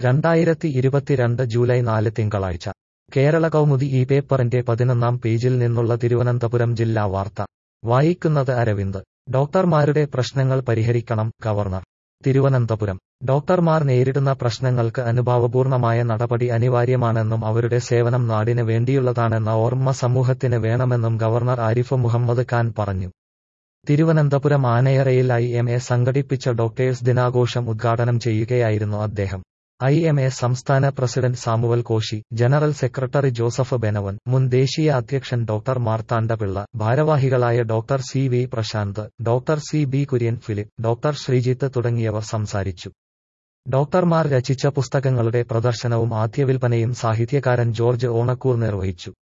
രണ്ടായിരത്തി ഇരുപത്തിരണ്ട് ജൂലൈ നാല് തിങ്കളാഴ്ച കേരള കൗമുദി ഈ പേപ്പറിന്റെ പതിനൊന്നാം പേജിൽ നിന്നുള്ള തിരുവനന്തപുരം ജില്ലാ വാർത്ത വായിക്കുന്നത് അരവിന്ദ് ഡോക്ടർമാരുടെ പ്രശ്നങ്ങൾ പരിഹരിക്കണം ഗവർണർ തിരുവനന്തപുരം ഡോക്ടർമാർ നേരിടുന്ന പ്രശ്നങ്ങൾക്ക് അനുഭാവപൂർണമായ നടപടി അനിവാര്യമാണെന്നും അവരുടെ സേവനം നാടിന് വേണ്ടിയുള്ളതാണെന്ന ഓർമ്മ സമൂഹത്തിന് വേണമെന്നും ഗവർണർ ആരിഫ് മുഹമ്മദ് ഖാൻ പറഞ്ഞു തിരുവനന്തപുരം ആനയറയിൽ ഐ എം എ സംഘടിപ്പിച്ച ഡോക്ടേഴ്സ് ദിനാഘോഷം ഉദ്ഘാടനം ചെയ്യുകയായിരുന്നു അദ്ദേഹം ഐ എം എ സംസ്ഥാന president Samuel Koshy general secretary Joseph Benavan മുൻ ദേശീയ അധ്യക്ഷൻ ഡോക്ടർ മാർത്താണ്ഡപിള്ള ഭാരവാഹികളായ doctor C V Prashanth doctor C B Kurian Philip doctor Sreejith തുടങ്ങിയവർ സംസാരിച്ചു ഡോക്ടർമാർ രചിച്ച പുസ്തകങ്ങളുടെ പ്രദർശനവും ആദ്യവിൽപ്പനയും സാഹിത്യകാരൻ ജോർജ് ഓണക്കൂർ നിർവഹിച്ചു